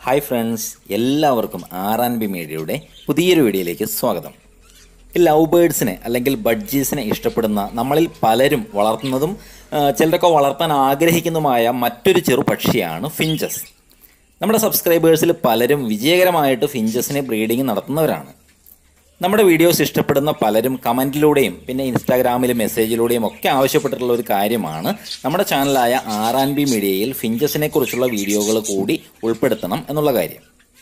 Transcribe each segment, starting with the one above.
hi friends എല്ലാവർക്കും R and B മീഡിയയുടെ പുതിയൊരു വീഡിയോയിലേക്ക് സ്വാഗതം ഈ ലവ് ബേഡ്സിനെ അല്ലെങ്കിൽ ബഡ്ജീസിനെ ഇഷ്ടപ്പെടുന്ന നമ്മളിൽ പലരും വളർത്തുന്നതും ആ, ചിലരൊക്കെ വളർത്താൻ ആഗ്രഹിക്കുന്നതുമായ മറ്റൊരു ചെറു പക്ഷിയാണ് ഫിഞ്ചസ് നമ്മുടെ സബ്സ്ക്രൈബേഴ്സിൽ പലരും വിജയകരമായിട്ട് ഫിഞ്ചസിനെ ബ്രീഡിംഗ് നടത്തുന്നവരാണ് നമ്മുടെ വീഡിയോസ് ഇഷ്ടപ്പെടുന്ന പലരും കമൻറ്റിലൂടെയും പിന്നെ ഇൻസ്റ്റാഗ്രാമിലും മെസ്സേജിലൂടെയും ഒക്കെ ആവശ്യപ്പെട്ടിട്ടുള്ള ഒരു കാര്യമാണ് നമ്മുടെ ചാനലായ ആർ ആൻ ബി മീഡിയയിൽ ഫിഞ്ചസിനെ കുറിച്ചുള്ള വീഡിയോകൾ കൂടി ഉൾപ്പെടുത്തണം എന്നുള്ള കാര്യം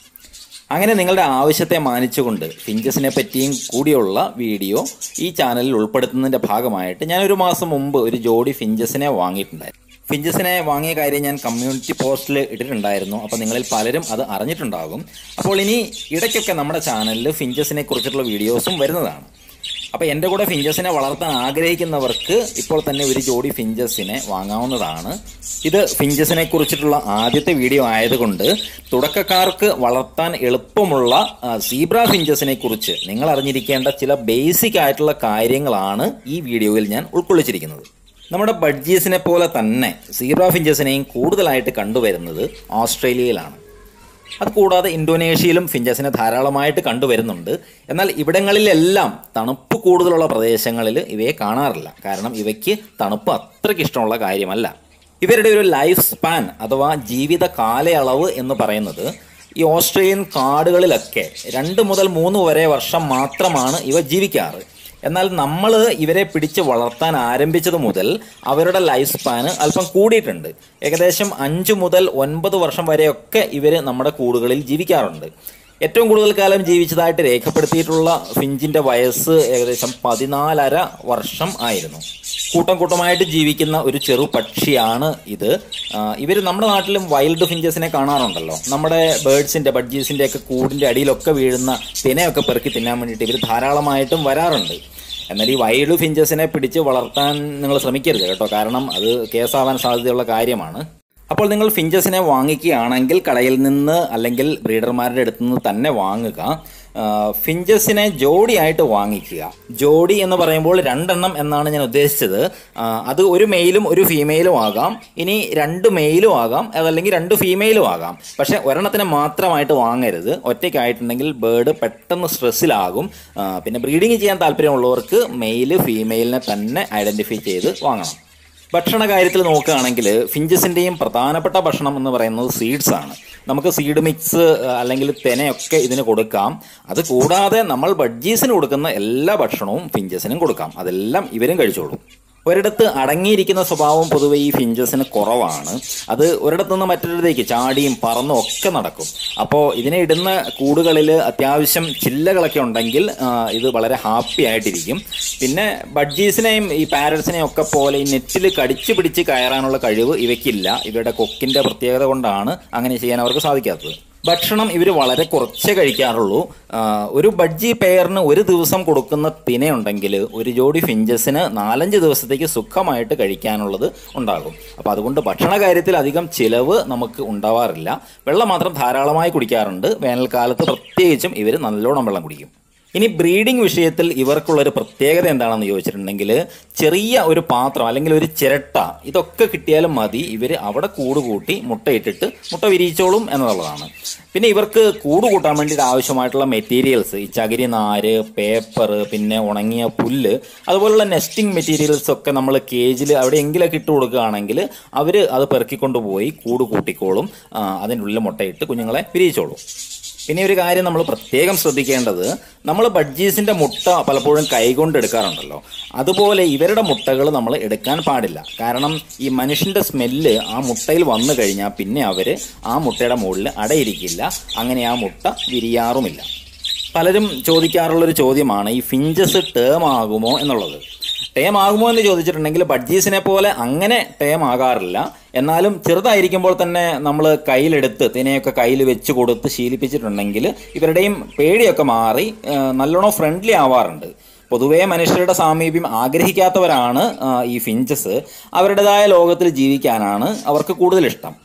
അങ്ങനെ നിങ്ങളുടെ ആവശ്യത്തെ മാനിച്ചുകൊണ്ട് ഫിഞ്ചസിനെ പറ്റിയും കൂടിയുള്ള വീഡിയോ ഈ ചാനലിൽ ഉൾപ്പെടുത്തുന്നതിൻ്റെ ഭാഗമായിട്ട് ഞാൻ ഒരു മാസം മുമ്പ് ഒരു ജോഡി ഫിഞ്ചസിനെ വാങ്ങിയിട്ടുണ്ടായിരുന്നു ഫിഞ്ചസിനെ വാങ്ങിയ കാര്യം ഞാൻ കമ്മ്യൂണിറ്റി പോസ്റ്റിൽ ഇട്ടിട്ടുണ്ടായിരുന്നു അപ്പോൾ നിങ്ങളിൽ പലരും അത് അറിഞ്ഞിട്ടുണ്ടാകും അപ്പോൾ ഇനി ഇടയ്ക്കൊക്കെ നമ്മുടെ ചാനലിൽ ഫിഞ്ചസിനെ കുറിച്ചിട്ടുള്ള വീഡിയോസും വരുന്നതാണ് അപ്പോൾ എൻ്റെ കൂടെ ഫിഞ്ചസിനെ വളർത്താൻ ആഗ്രഹിക്കുന്നവർക്ക് ഇപ്പോൾ തന്നെ ഒരു ജോഡി ഫിഞ്ചസിനെ വാങ്ങാവുന്നതാണ് ഇത് ഫിഞ്ചസിനെ കുറിച്ചിട്ടുള്ള ആദ്യത്തെ വീഡിയോ ആയതുകൊണ്ട് തുടക്കക്കാർക്ക് വളർത്താൻ എളുപ്പമുള്ള ആ, സീബ്ര ഫിഞ്ചസിനെ കുറിച്ച് നിങ്ങൾ അറിഞ്ഞിരിക്കേണ്ട ചില ബേസിക് ആയിട്ടുള്ള കാര്യങ്ങളാണ് ഈ വീഡിയോയിൽ ഞാൻ ഉൾക്കൊള്ളിച്ചിരിക്കുന്നത് നമ്മുടെ ബഡ്ജീസിനെ പോലെ തന്നെ സീബ്ര ഫിഞ്ചസിനെയും കൂടുതലായിട്ട് കണ്ടുവരുന്നത് ഓസ്ട്രേലിയയിലാണ് അത് കൂടാതെ ഇന്തോനേഷ്യയിലും ഫിഞ്ചസിനെ ധാരാളമായിട്ട് കണ്ടുവരുന്നുണ്ട് എന്നാൽ ഇവിടങ്ങളിലെല്ലാം തണുപ്പ് കൂടുതലുള്ള പ്രദേശങ്ങളിൽ ഇവയെ കാണാറില്ല കാരണം ഇവയ്ക്ക് തണുപ്പ് അത്രയ്ക്ക് ഇഷ്ടമുള്ള കാര്യമല്ല ഇവരുടെ ഒരു ലൈഫ് സ്പാൻ അഥവാ ജീവിത കാലയളവ് എന്ന് പറയുന്നത് ഈ ഓസ്ട്രേലിയൻ കാടുകളിലൊക്കെ രണ്ട് മുതൽ മൂന്ന് വരെ വർഷം മാത്രമാണ് ഇവ ജീവിക്കാറ് എന്നാൽ നമ്മൾ ഇവരെ പിടിച്ച് വളർത്താൻ ആരംഭിച്ചത് മുതൽ അവരുടെ ലൈഫ് സ്പാന് അല്പം കൂടിയിട്ടുണ്ട് ഏകദേശം അഞ്ച് മുതൽ ഒൻപത് വർഷം വരെയൊക്കെ ഇവർ നമ്മുടെ കൂടുകളിൽ ജീവിക്കാറുണ്ട് ഏറ്റവും കൂടുതൽ കാലം ജീവിച്ചതായിട്ട് രേഖപ്പെടുത്തിയിട്ടുള്ള ഫിഞ്ചിന്റെ വയസ്സ് ഏകദേശം പതിനാലര വർഷം ആയിരുന്നു കൂട്ടം കൂട്ടമായിട്ട് ജീവിക്കുന്ന ഒരു ചെറു പക്ഷിയാണ് ഇത് ഇവർ നമ്മുടെ നാട്ടിലും വൈൽഡ് ഫിഞ്ചസിനെ കാണാറുണ്ടല്ലോ നമ്മുടെ ബേഡ്സിന്റെ ബഡ്ജീസിന്റെ ഒക്കെ കൂടിന്റെ അടിയിലൊക്കെ വീഴുന്ന തിനയൊക്കെ പെറുക്കി തിന്നാൻ വേണ്ടിയിട്ട് ഇവർ ധാരാളമായിട്ടും വരാറുണ്ട് എന്നാൽ ഈ വൈൽഡ് ഫിഞ്ചസിനെ പിടിച്ച് വളർത്താൻ നിങ്ങൾ ശ്രമിക്കരുത് കേട്ടോ കാരണം അത് കേസാവാൻ സാധ്യതയുള്ള കാര്യമാണ് അപ്പോൾ നിങ്ങൾ ഫിഞ്ചസിനെ വാങ്ങിക്കുകയാണെങ്കിൽ കടയിൽ നിന്ന് അല്ലെങ്കിൽ ബ്രീഡർമാരുടെ അടുത്ത് നിന്ന് തന്നെ വാങ്ങുക ആ, ഫിഞ്ചസിനെ ജോഡിയായിട്ട് വാങ്ങിക്കുക ജോഡി എന്ന് പറയുമ്പോൾ രണ്ടെണ്ണം എന്നാണ് ഞാൻ ഉദ്ദേശിച്ചത് ആ, അത് ഒരു മെയിലും ഒരു ഫീമെയിലും ആകാം ഇനി രണ്ട് മെയിലും ആകാം അതല്ലെങ്കിൽ രണ്ട് ഫീമെയിലും ആകാം പക്ഷേ ഒരെണ്ണത്തിനെ മാത്രമായിട്ട് വാങ്ങരുത് ഒറ്റയ്ക്കായിട്ടുണ്ടെങ്കിൽ ബേർഡ് പെട്ടെന്ന് സ്ട്രെസ്സിലാകും ആ, പിന്നെ ബ്രീഡിങ് ചെയ്യാൻ താല്പര്യമുള്ളവർക്ക് മെയില് ഫീമെയിലിനെ തന്നെ ഐഡൻറ്റിഫൈ ചെയ്ത് വാങ്ങണം ഭക്ഷണ കാര്യത്തിൽ നോക്കുകയാണെങ്കിൽ ഫിഞ്ചസിൻ്റെയും പ്രധാനപ്പെട്ട ഭക്ഷണം എന്ന് പറയുന്നത് സീഡ്സ് ആണ് നമുക്ക് സീഡ് മിക്സ് അല്ലെങ്കിൽ തെനയൊക്കെ ഇതിന് കൊടുക്കാം അത് കൂടാതെ നമ്മൾ ബഡ്ജീസിന് കൊടുക്കുന്ന എല്ലാ ഭക്ഷണവും ഫിഞ്ചസിനും കൊടുക്കാം അതെല്ലാം ഇവരും കഴിച്ചോളും ഒരിടത്ത് അടങ്ങിയിരിക്കുന്ന സ്വഭാവം പൊതുവെ ഈ ഫിഞ്ചസിന് കുറവാണ് അത് ഒരിടത്തു നിന്ന് മറ്റൊരിടത്തേക്ക് ചാടിയും പറന്നും ഒക്കെ നടക്കും അപ്പോൾ ഇതിനെ ഇടുന്ന കൂടുകളിൽ അത്യാവശ്യം ചില്ലകളൊക്കെ ഉണ്ടെങ്കിൽ ആ, ഇത് വളരെ ഹാപ്പി ആയിട്ടിരിക്കും പിന്നെ ബഡ്ജീസിനെയും ഈ പാരറ്റ്സിനെയും ഒക്കെ പോലെ ഈ നെറ്റിൽ കടിച്ചു പിടിച്ച് കയറാനുള്ള കഴിവ് ഇവയ്ക്കില്ല ഇവയുടെ കൊക്കിന്റെ പ്രത്യേകത കൊണ്ടാണ് അങ്ങനെ ചെയ്യാൻ അവർക്ക് സാധിക്കാത്തത് ഭക്ഷണം ഇവർ വളരെ കുറച്ചേ കഴിക്കാറുള്ളൂ ആ, ഒരു ബഡ്ജി പെയറിന് ഒരു ദിവസം കൊടുക്കുന്ന തിനയുണ്ടെങ്കിൽ ഒരു ജോഡി ഫിഞ്ചസിന് നാലഞ്ച് ദിവസത്തേക്ക് സുഖമായിട്ട് കഴിക്കാനുള്ളത് ഉണ്ടാകും അപ്പോൾ അതുകൊണ്ട് ഭക്ഷണ കാര്യത്തിൽ അധികം ചിലവ് നമുക്ക് ഉണ്ടാവാറില്ല വെള്ളം മാത്രം ധാരാളമായി കുടിക്കാറുണ്ട് വേനൽക്കാലത്ത് പ്രത്യേകിച്ചും ഇവർ നല്ലോണം വെള്ളം കുടിക്കും ഇനി ബ്രീഡിംഗ് വിഷയത്തിൽ ഇവർക്കുള്ള ഒരു പ്രത്യേകത എന്താണെന്ന് ചോദിച്ചിട്ടുണ്ടെങ്കിൽ ചെറിയ ഒരു പാത്രം അല്ലെങ്കിൽ ഒരു ചിരട്ട ഇതൊക്കെ കിട്ടിയാലും മതി ഇവർ അവിടെ കൂട് കൂട്ടി മുട്ടയിട്ടിട്ട് മുട്ട വിരിയിച്ചോളും എന്നുള്ളതാണ് പിന്നെ ഇവർക്ക് കൂട് കൂട്ടാൻ വേണ്ടിയിട്ട് ആവശ്യമായിട്ടുള്ള മെറ്റീരിയൽസ് ഈ ചകിരി നാര് പേപ്പർ പിന്നെ ഉണങ്ങിയ പുല്ല് അതുപോലുള്ള നെസ്റ്റിംഗ് മെറ്റീരിയൽസ് ഒക്കെ നമ്മൾ കേജിൽ എവിടെയെങ്കിലൊക്കെ ഇട്ട് കൊടുക്കുകയാണെങ്കിൽ അവർ അത് പെറുക്കിക്കൊണ്ട് പോയി കൂട് കൂട്ടിക്കോളും ആ, അതിൻ്റെ ഉള്ളിൽ മുട്ടയിട്ട് കുഞ്ഞുങ്ങളെ വിരിയിച്ചോളും പിന്നെ ഒരു കാര്യം നമ്മൾ പ്രത്യേകം ശ്രദ്ധിക്കേണ്ടത് നമ്മൾ ബഡ്ജീസിന്റെ മുട്ട പലപ്പോഴും കൈകൊണ്ട് എടുക്കാറുണ്ടല്ലോ അതുപോലെ ഇവരുടെ മുട്ടകൾ നമ്മൾ എടുക്കാൻ പാടില്ല കാരണം ഈ മനുഷ്യന്റെ സ്മെല്ല് ആ മുട്ടയിൽ വന്നു കഴിഞ്ഞാൽ പിന്നെ അവര് ആ മുട്ടയുടെ മുകളിൽ അടയിരിക്കില്ല അങ്ങനെ ആ മുട്ട വിരിയാറുമില്ല പലരും ചോദിക്കാറുള്ളൊരു ചോദ്യമാണ് ഈ ഫിഞ്ചസ് ടേം ആകുമോ എന്നുള്ളത് ടേം ആകുമോ എന്ന് ചോദിച്ചിട്ടുണ്ടെങ്കിൽ ബഡ്ജീസിനെ പോലെ അങ്ങനെ ടേം ആകാറില്ല എന്നാലും ചെറുതായിരിക്കുമ്പോൾ തന്നെ നമ്മൾ കയ്യിലെടുത്ത് തിനെയൊക്കെ കയ്യിൽ വെച്ച് കൊടുത്ത് ശീലിപ്പിച്ചിട്ടുണ്ടെങ്കിൽ ഇവരുടെയും പേടിയൊക്കെ മാറി ആ, നല്ലോണം ഫ്രണ്ട്ലി ആവാറുണ്ട് പൊതുവേ മനുഷ്യരുടെ സാമീപ്യം ആഗ്രഹിക്കാത്തവരാണ് ആ, ഈ ഫിഞ്ചസ് അവരുടേതായ ലോകത്തിൽ ജീവിക്കാനാണ് അവർക്ക് കൂടുതൽ ഇഷ്ടം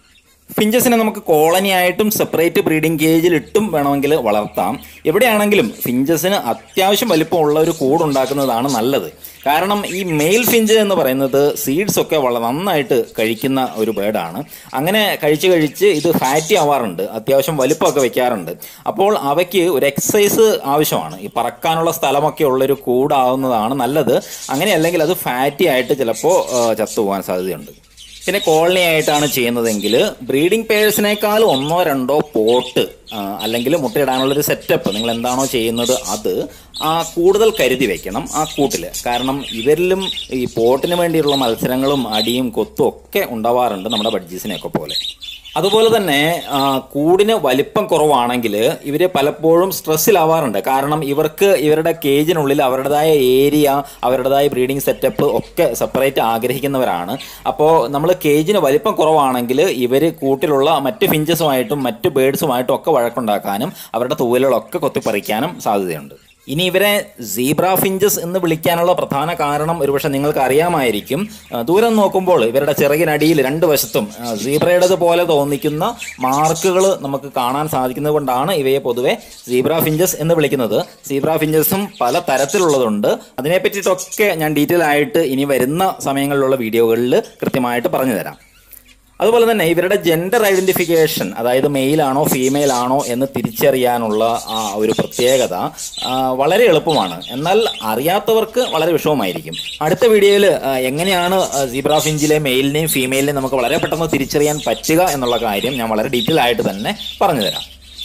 ഫിഞ്ചസിനെ നമുക്ക് കോളനി ആയിട്ടും സെപ്പറേറ്റ് ബ്രീഡിംഗ് കേജിൽ ഇട്ടും വേണമെങ്കിൽ വളർത്താം എവിടെയാണെങ്കിലും ഫിഞ്ചസിന് അത്യാവശ്യം വലിപ്പമുള്ള ഒരു കൂട് ഉണ്ടാക്കുന്നതാണ് നല്ലത് കാരണം ഈ മെയിൽ ഫിഞ്ച് എന്ന് പറയുന്നത് സീഡ്സ് ഒക്കെ വളരെ നന്നായിട്ട് കഴിക്കുന്ന ഒരു ബേർഡാണ് അങ്ങനെ കഴിച്ച് കഴിച്ച് ഇത് ഫാറ്റി ആവാറുണ്ട് അത്യാവശ്യം വലിപ്പമൊക്കെ വെക്കാറുണ്ട് അപ്പോൾ അവയ്ക്ക് ഒരു എക്സസൈസ് ആവശ്യമാണ് ഈ പറക്കാനുള്ള സ്ഥലമൊക്കെ ഉള്ളൊരു കൂടാവുന്നതാണ് നല്ലത് അങ്ങനെ അല്ലെങ്കിൽ അത് ഫാറ്റി ആയിട്ട് ചിലപ്പോൾ ചത്തുപോകാൻ സാധ്യതയുണ്ട് പിന്നെ കോളനി ആയിട്ടാണ് ചെയ്യുന്നതെങ്കിൽ ബ്രീഡിംഗ് പേഴ്സിനേക്കാൾ ഒന്നോ രണ്ടോ പോട്ട് അല്ലെങ്കിൽ മുട്ടയിടാനുള്ളൊരു സെറ്റപ്പ് നിങ്ങൾ എന്താണോ ചെയ്യുന്നത് അത് ആ കൂടുതൽ കരുതി വെക്കണം ആ കൂട്ടിൽ കാരണം ഇവരിലും ഈ പോട്ടിന് വേണ്ടിയുള്ള മത്സരങ്ങളും അടിയും കൊത്തും ഒക്കെ ഉണ്ടാവാറുണ്ട് നമ്മുടെ ബഡ്ജീസിനെയൊക്കെ പോലെ അതുപോലെ തന്നെ ആ, കൂടിന് വലിപ്പം കുറവാണെങ്കിൽ ഇവർ പലപ്പോഴും സ്ട്രെസ്സിലാവാറുണ്ട് കാരണം ഇവർക്ക് ഇവരുടെ കേജിനുള്ളിൽ അവരുടേതായ ഏരിയ അവരുടേതായ ബ്രീഡിംഗ് സെറ്റപ്പ് ഒക്കെ സെപ്പറേറ്റ് ആഗ്രഹിക്കുന്നവരാണ് അപ്പോൾ നമ്മൾ കേജിന് വലിപ്പം കുറവാണെങ്കിൽ ഇവർ കൂട്ടിലുള്ള മറ്റ് ഫിഞ്ചസുമായിട്ടും മറ്റ് ബേഡ്സുമായിട്ടും ഒക്കെ വഴക്കുണ്ടാക്കാനും അവരുടെ തൂവലുകളൊക്കെ കൊത്തിപ്പറിക്കാനും സാധ്യതയുണ്ട് ഇനി ഇവരെ സീബ്ര ഫിഞ്ചസ് എന്ന് വിളിക്കാനുള്ള പ്രധാന കാരണം ഒരുപക്ഷെ നിങ്ങൾക്ക് അറിയാമായിരിക്കും ആ, ദൂരം നോക്കുമ്പോൾ ഇവരുടെ ചിറകിനടിയിൽ രണ്ട് വശത്തും ആ, സീബ്രയുടേത് പോലെ തോന്നിക്കുന്ന മാർക്കുകൾ നമുക്ക് കാണാൻ സാധിക്കുന്നത് കൊണ്ടാണ് ഇവയെ പൊതുവെ സീബ്ര ഫിഞ്ചസ് എന്ന് വിളിക്കുന്നത് സീബ്ര ഫിഞ്ചസും പല തരത്തിലുള്ളതുണ്ട് അതിനെ പറ്റിയിട്ടൊക്കെ ഞാൻ ഡീറ്റെയിൽ ആയിട്ട് ഇനി വരുന്ന സമയങ്ങളിലുള്ള വീഡിയോകളിൽ കൃത്യമായിട്ട് പറഞ്ഞു തരാം അതുപോലെ തന്നെ ഇവരുടെ ജെൻഡർ ഐഡന്റിഫിക്കേഷൻ അതായത് മെയിൽ ആണോ ഫീമെയിൽ ആണോ എന്ന് തിരിച്ചറിയാനുള്ള ആ ഒരു പ്രത്യേകത ആ, വളരെ എളുപ്പമാണ് എന്നാൽ അറിയാത്തവർക്ക് വളരെ വിഷമമായിരിക്കും അടുത്ത വീഡിയോയിൽ എങ്ങനെയാണ് സീബ്ര ഫിഞ്ചിലെ മെയിലിനെയും ഫീമെയിലിനെയും നമുക്ക് വളരെ പെട്ടെന്ന് തിരിച്ചറിയാൻ പറ്റുക എന്നുള്ള കാര്യം ഞാൻ വളരെ ഡീറ്റെയിൽ ആയിട്ട് തന്നെ പറഞ്ഞു തരാം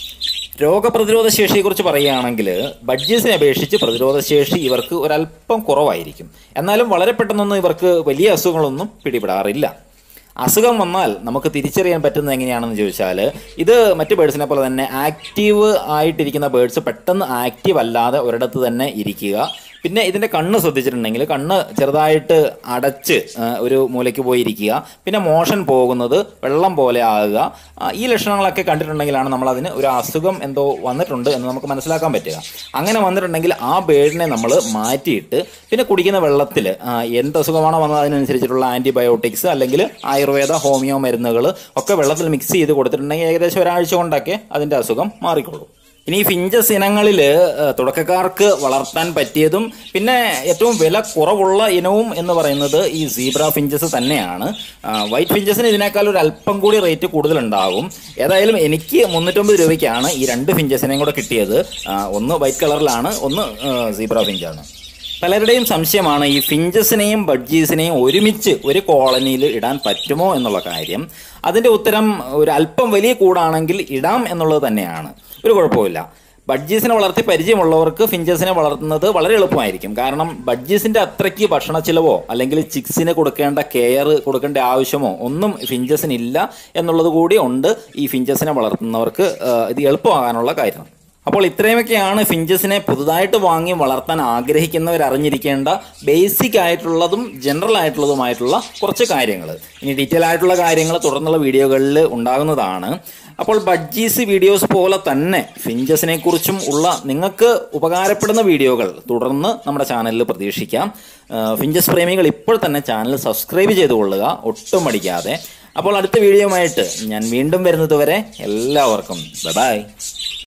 രോഗപ്രതിരോധ ശേഷിയെക്കുറിച്ച് പറയുകയാണെങ്കിൽ ബഡ്ജീസിനെ അപേക്ഷിച്ച് പ്രതിരോധ ശേഷി ഇവർക്ക് ഒരല്പം കുറവായിരിക്കും എന്നാലും വളരെ പെട്ടെന്നൊന്നും ഇവർക്ക് വലിയ അസുഖങ്ങളൊന്നും പിടിപെടാറില്ല അസുഖം വന്നാൽ നമുക്ക് തിരിച്ചറിയാൻ പറ്റുന്നത് എങ്ങനെയാണെന്ന് ചോദിച്ചാൽ ഇത് മറ്റ് ബേഡ്സിനെ പോലെ തന്നെ ആക്റ്റീവ് ആയിട്ടിരിക്കുന്ന ബേഡ്സ് പെട്ടെന്ന് ആക്റ്റീവ് അല്ലാതെ ഒരിടത്ത് തന്നെ ഇരിക്കുക പിന്നെ ഇതിൻ്റെ കണ്ണ് ശ്രദ്ധിച്ചിട്ടുണ്ടെങ്കിൽ കണ്ണ് ചെറുതായിട്ട് അടച്ച് ആ, ഒരു മൂലയ്ക്ക് പോയി ഇരിക്കുക പിന്നെ മോഷൻ പോകുന്നത് വെള്ളം പോലെ ആകുക ആ, ഈ ലക്ഷണങ്ങളൊക്കെ കണ്ടിട്ടുണ്ടെങ്കിലാണ് നമ്മൾ അതിന് ഒരു അസുഖം എന്തോ വന്നിട്ടുണ്ട് എന്ന് നമുക്ക് മനസ്സിലാക്കാൻ പറ്റുക അങ്ങനെ വന്നിട്ടുണ്ടെങ്കിൽ ആ ബേഡിനെ നമ്മൾ മാറ്റിയിട്ട് പിന്നെ കുടിക്കുന്ന വെള്ളത്തിൽ എന്ത് അസുഖമാണോ വന്നത് അതിനനുസരിച്ചിട്ടുള്ള ആൻറ്റിബയോട്ടിക്സ് അല്ലെങ്കിൽ ആയുർവേദ ഹോമിയോ മരുന്നുകൾ ഒക്കെ വെള്ളത്തിൽ മിക്സ് ചെയ്ത് കൊടുത്തിട്ടുണ്ടെങ്കിൽ ഏകദേശം ഒരാഴ്ച കൊണ്ടൊക്കെ അതിൻ്റെ അസുഖം മാറിക്കൊള്ളും ഇനി ഈ ഫിഞ്ചസ് ഇനങ്ങളിൽ തുടക്കക്കാർക്ക് വളർത്താൻ പറ്റിയതും പിന്നെ ഏറ്റവും വില കുറവുള്ള ഇനവും എന്ന് പറയുന്നത് ഈ സീബ്ര ഫിഞ്ചസ് തന്നെയാണ് ആ, വൈറ്റ് ഫിഞ്ചസിന് ഇതിനേക്കാൾ ഒരു അല്പം കൂടി റേറ്റ് കൂടുതലുണ്ടാകും ഏതായാലും എനിക്ക് മുന്നൂറ്റമ്പത് രൂപയ്ക്കാണ് ഈ രണ്ട് ഫിഞ്ചസിനെയും കൂടെ കിട്ടിയത് ആ, ഒന്ന് വൈറ്റ് കളറിലാണ് ഒന്ന് ആ, സീബ്ര ഫിഞ്ചാണ് പലരുടെയും സംശയമാണ് ഈ ഫിഞ്ചസിനെയും ബഡ്ജീസിനെയും ഒരുമിച്ച് ഒരു കോളനിയിൽ ഇടാൻ പറ്റുമോ എന്നുള്ള കാര്യം അതിൻ്റെ ഉത്തരം ഒരു അല്പം വലിയ കൂടാണെങ്കിൽ ഇടാം എന്നുള്ളത് തന്നെയാണ് ഒരു കുഴപ്പമില്ല ബഡ്ജീസിനെ വളർത്തി പരിചയമുള്ളവർക്ക് ഫിഞ്ചസിനെ വളർത്തുന്നത് വളരെ എളുപ്പമായിരിക്കും കാരണം ബഡ്ജീസിൻ്റെ അത്രയ്ക്ക് ഭക്ഷണ ചിലവോ അല്ലെങ്കിൽ ചിക്സിന് കൊടുക്കേണ്ട കെയർ കൊടുക്കേണ്ട ആവശ്യമോ ഒന്നും ഫിഞ്ചസിനില്ല എന്നുള്ളത് കൂടി ഉണ്ട് ഈ ഫിഞ്ചസിനെ വളർത്തുന്നവർക്ക് ആ, ഇത് എളുപ്പമാകാനുള്ള കാര്യം അപ്പോൾ ഇത്രയുമൊക്കെയാണ് ഫിഞ്ചസിനെ പുതുതായിട്ട് വാങ്ങി വളർത്താൻ ആഗ്രഹിക്കുന്നവർ അറിഞ്ഞിരിക്കേണ്ട ബേസിക് ആയിട്ടുള്ളതും ജനറൽ ആയിട്ടുള്ളതുമായിട്ടുള്ള കുറച്ച് കാര്യങ്ങൾ ഇനി ഡീറ്റെയിൽ ആയിട്ടുള്ള കാര്യങ്ങൾ തുടർന്നുള്ള വീഡിയോകളിൽ ഉണ്ടാകുന്നതാണ് അപ്പോൾ ബഡ്ജീസ് വീഡിയോസ് പോലെ തന്നെ ഫിഞ്ചസിനെ കുറിച്ചും ഉള്ള നിങ്ങൾക്ക് ഉപകാരപ്പെടുന്ന വീഡിയോകൾ തുടർന്ന് നമ്മുടെ ചാനലിൽ പ്രതീക്ഷിക്കാം ആ, ഫിഞ്ചസ് പ്രേമികൾ ഇപ്പോൾ തന്നെ ചാനൽ സബ്സ്ക്രൈബ് ചെയ്ത് കൊള്ളുക ഒട്ടും മടിക്കാതെ അപ്പോൾ അടുത്ത വീഡിയോയുമായിട്ട് ഞാൻ വീണ്ടും വരുന്നത് വരെ എല്ലാവർക്കും ബൈ